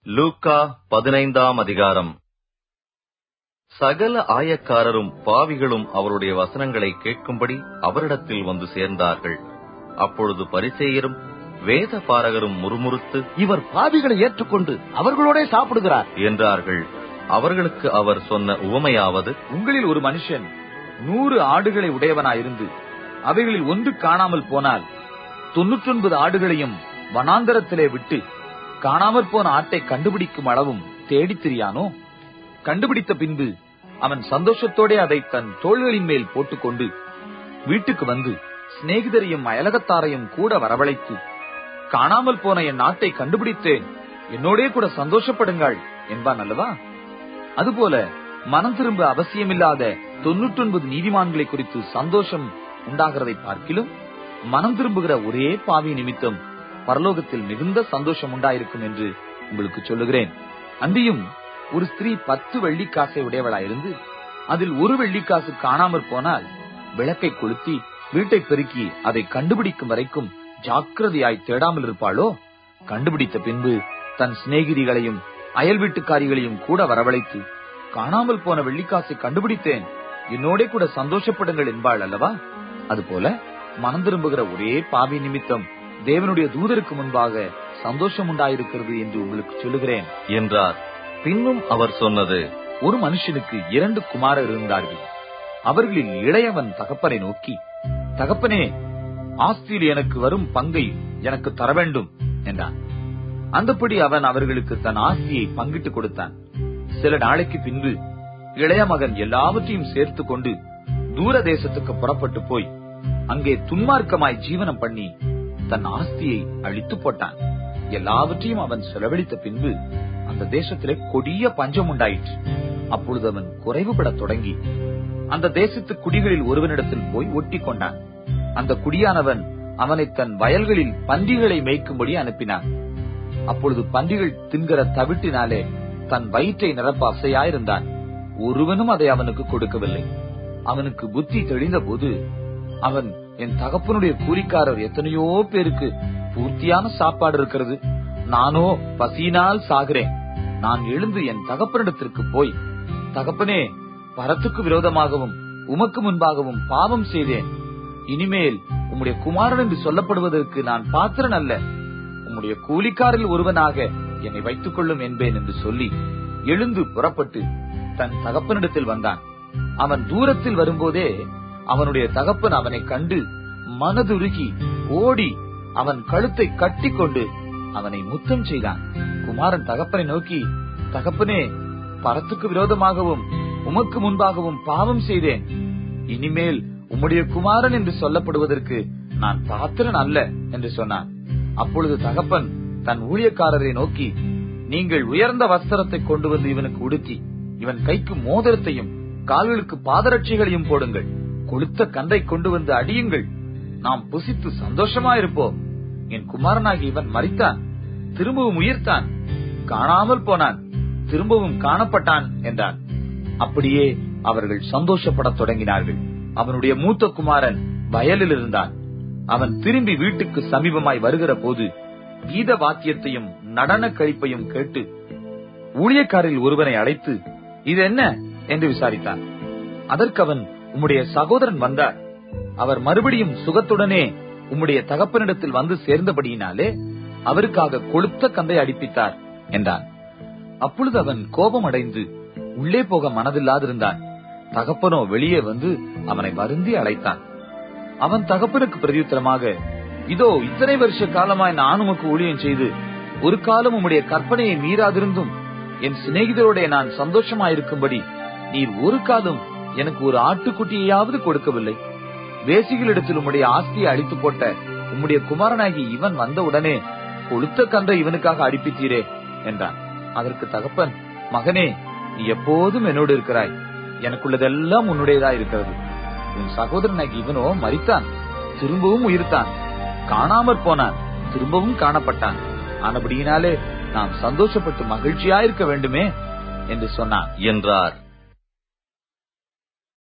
லூக்கா பதினைந்தாம் அதிகாரம் சகல ஆயக்காரரும் பாவிகளும் அவருடைய வசனங்களை கேட்கும்படி அவரிடத்தில் வந்து சேர்ந்தார்கள் அப்பொழுது பரிசேயரும் வேத பாரகரும் முறுமுறுத்து இவர் பாவிகளை ஏற்றுக்கொண்டு அவர்களோடே சாப்பிடுகிறார் என்றார்கள் அவர்களுக்கு அவர் சொன்ன உவமையாவது உங்களில் ஒரு மனுஷன் நூறு ஆடுகளை உடையவனாயிருந்து அவைகளில் ஒன்று காணாமல் போனால் தொன்னூற்றொன்பது ஆடுகளையும் வனாந்தரத்திலே விட்டு காணாமற் போன ஆட்டை கண்டுபிடிக்கும் அளவும் தேடித் திரியானோ கண்டுபிடித்த பின்பு அவன் சந்தோஷத்தோடே அதை தன் தோள்களின் மேல் போட்டுக்கொண்டு வீட்டுக்கு வந்து சிநேகிதரையும் அயலகத்தாரையும் கூட வரவழைத்து காணாமல் போன என் நாட்டை கண்டுபிடித்தேன் என்னோடே கூட சந்தோஷப்படுங்கள் என்பான் அல்லவா அதுபோல மனம் திரும்ப அவசியமில்லாத தொன்னூற்றொன்பது நீதிமான்களை குறித்து சந்தோஷம் உண்டாகிறதை பார்க்கிலும் மனம் திரும்புகிற ஒரே பாவி நிமித்தம் பரலோகத்தில் மிகுந்த சந்தோஷம் உண்டாயிருக்கும் என்று உங்களுக்கு சொல்லுகிறேன் அன்றியும் ஒரு ஸ்திரீ பத்து வெள்ளிக்காசை உடையவளாயிருந்து அதில் ஒரு வெள்ளிக்காசு காணாமற் போனால் விளக்கை கொளுத்தி வீட்டை பெருக்கி அதை கண்டுபிடிக்கும் வரைக்கும் ஜாக்கிரதையாய் தேடாமல் இருப்பாளோ கண்டுபிடித்த பின்பு தன் சிநேகிதிகளையும் அயல் வீட்டுக்காரிகளையும் கூட வரவழைத்து காணாமல் போன வெள்ளிக்காசை கண்டுபிடித்தேன் என்னோட கூட சந்தோஷப்படுங்கள் என்பாள் அல்லவா அதுபோல மனம் திரும்புகிற ஒரே பாவி நிமித்தம் தேவனுடைய தூதருக்கு முன்பாக சந்தோஷம் உண்டாயிருக்கிறது என்று உங்களுக்கு சொல்லுகிறேன் என்றார் பின்னும் அவர் சொன்னது ஒரு மனுஷனுக்கு இரண்டு குமாரர் இருந்தார்கள் அவர்களில் இளையவன் தகப்பனை நோக்கி தகப்பனே ஆஸ்தியில் எனக்கு வரும் பங்கை எனக்கு தர வேண்டும் என்றான் அந்தப்படி அவன் அவர்களுக்கு தன் ஆஸ்தியை பங்கிட்டு கொடுத்தான் சில நாளைக்கு பின்பு இளைய மகன் எல்லாவற்றையும் சேர்த்து கொண்டு தூர தேசத்துக்கு புறப்பட்டு போய் அங்கே துன்மார்க்கமாய் ஜீவனம் பண்ணி தன் ஆஸ்தியை அழித்து போட்டான் எல்லாவற்றையும் அவன் செலவழித்த பின்பு அந்த தேசத்திலே கொடிய பஞ்சம் உண்டாயிற்று அப்பொழுது அவன் குறைவுபடத் தொடங்கி அந்த தேசத்து குடிகளில் ஒருவனிடத்தில் போய் ஒட்டி கொண்டான் அந்த குடியானவன் அவனை தன் வயல்களில் பன்றிகளை மேய்க்கும்படி அனுப்பினான் அப்பொழுது பன்றிகள் தின்கிற தவிட்டினாலே தன் வயிற்றை நிரப்ப அசையாயிருந்தான் ஒருவனும் அதை அவனுக்கு கொடுக்கவில்லை அவனுக்கு புத்தி தெளிந்த போது அவன் என் தகப்பனுடைய கூலிக்காரர் எத்தனையோ பேருக்கு பூர்த்தியான சாப்பாடு இருக்கிறது நானோ பசியினால் சாகிறேன் நான் எழுந்து என் தகப்பனிடத்திற்கு போய் தகப்பனே பரத்துக்கு விரோதமாகவும் உமக்கு முன்பாகவும் பாவம் செய்தேன் இனிமேல் உம்முடைய குமாரன் என்று சொல்லப்படுவதற்கு நான் பாத்திரன் அல்ல உம்முடைய கூலிக்காரில் ஒருவனாக என்னை வைத்துக் கொள்ளும் என்பேன் என்று சொல்லி எழுந்து புறப்பட்டு தன் தகப்பனிடத்தில் வந்தான் அவன் தூரத்தில் வரும்போதே அவனுடைய தகப்பன் அவனை கண்டு மனதுருகி ஓடி அவன் கழுத்தை கட்டிக்கொண்டு அவனை முத்தம் செய்தான் குமாரன் தகப்பனை நோக்கி தகப்பனே பரத்துக்கு விரோதமாகவும் உமக்கு முன்பாகவும் பாவம் செய்தேன் இனிமேல் உம்முடைய குமாரன் என்று சொல்லப்படுவதற்கு நான் பாத்திரன் அல்ல என்று சொன்னான் அப்பொழுது தகப்பன் தன் ஊழியக்காரரை நோக்கி நீங்கள் உயர்ந்த வஸ்திரத்தை கொண்டு வந்து இவனுக்கு உடுத்தி இவன் கைக்கு மோதிரத்தையும் கால்களுக்கு பாதரட்சிகளையும் போடுங்கள் கொளுத்த கந்தை கொண்டு வந்து அடியுங்கள் நாம் புசித்து சந்தோஷமாயிருப்போம் என் குமாரனாகி இவன் மறித்தான் திரும்பவும் உயிர்த்தான் காணாமல் போனான் திரும்பவும் காணப்பட்டான் என்றான் அப்படியே அவர்கள் சந்தோஷப்படத் தொடங்கினார்கள் அவனுடைய மூத்த குமாரன் வயலில் இருந்தான் அவன் திரும்பி வீட்டுக்கு சமீபமாய் வருகிற போது கீத வாத்தியத்தையும் நடன கழிப்பையும் கேட்டு ஊழியக்காரில் ஒருவனை அழைத்து இது என்ன என்று விசாரித்தான் அதற்கு அவன் உம்முடைய சகோதரன் வந்தார் அவர் மறுபடியும் சுகத்துடனே உம்முடைய தகப்பனிடத்தில் வந்து சேர்ந்தபடியினாலே அவருக்காக கொளுத்த கந்தை அடிப்பித்தார் என்றான் அப்பொழுது அவன் கோபம் அடைந்து உள்ளே போக மனதில்லாதிருந்தான் தகப்பனோ வெளியே வந்து அவனை வருந்தி அழைத்தான் அவன் தகப்பனுக்கு பிரதியுத்தரமாக இதோ இத்தனை வருஷ காலமாய் நான் உமக்கு ஊழியம் செய்து ஒரு காலம் உம்முடைய கற்பனையை மீறாதிருந்தும் என் சிநேகிதரோட நான் சந்தோஷமாயிருக்கும்படி நீர் ஒரு காலம் எனக்கு ஒரு ஆட்டுக்குட்டியையாவது கொடுக்கவில்லை வேசிகளிடத்தில் உம்முடைய ஆஸ்தியை அழித்து போட்ட உம்முடைய குமாரனாகி இவன் வந்தவுடனே கொளுத்த கன்றை இவனுக்காக அடிப்பித்தீரே என்றான் அதற்கு தகப்பன் மகனே நீ எப்போதும் என்னோடு இருக்கிறாய் எனக்குள்ளதெல்லாம் உன்னுடையதா இருக்கிறது உன் சகோதரனாகி இவனோ மறித்தான் திரும்பவும் உயிர்த்தான் காணாமற் போனான் திரும்பவும் காணப்பட்டான் ஆனபடியினாலே நாம் சந்தோஷப்பட்டு மகிழ்ச்சியாயிருக்க வேண்டுமே என்று சொன்னான் என்றார்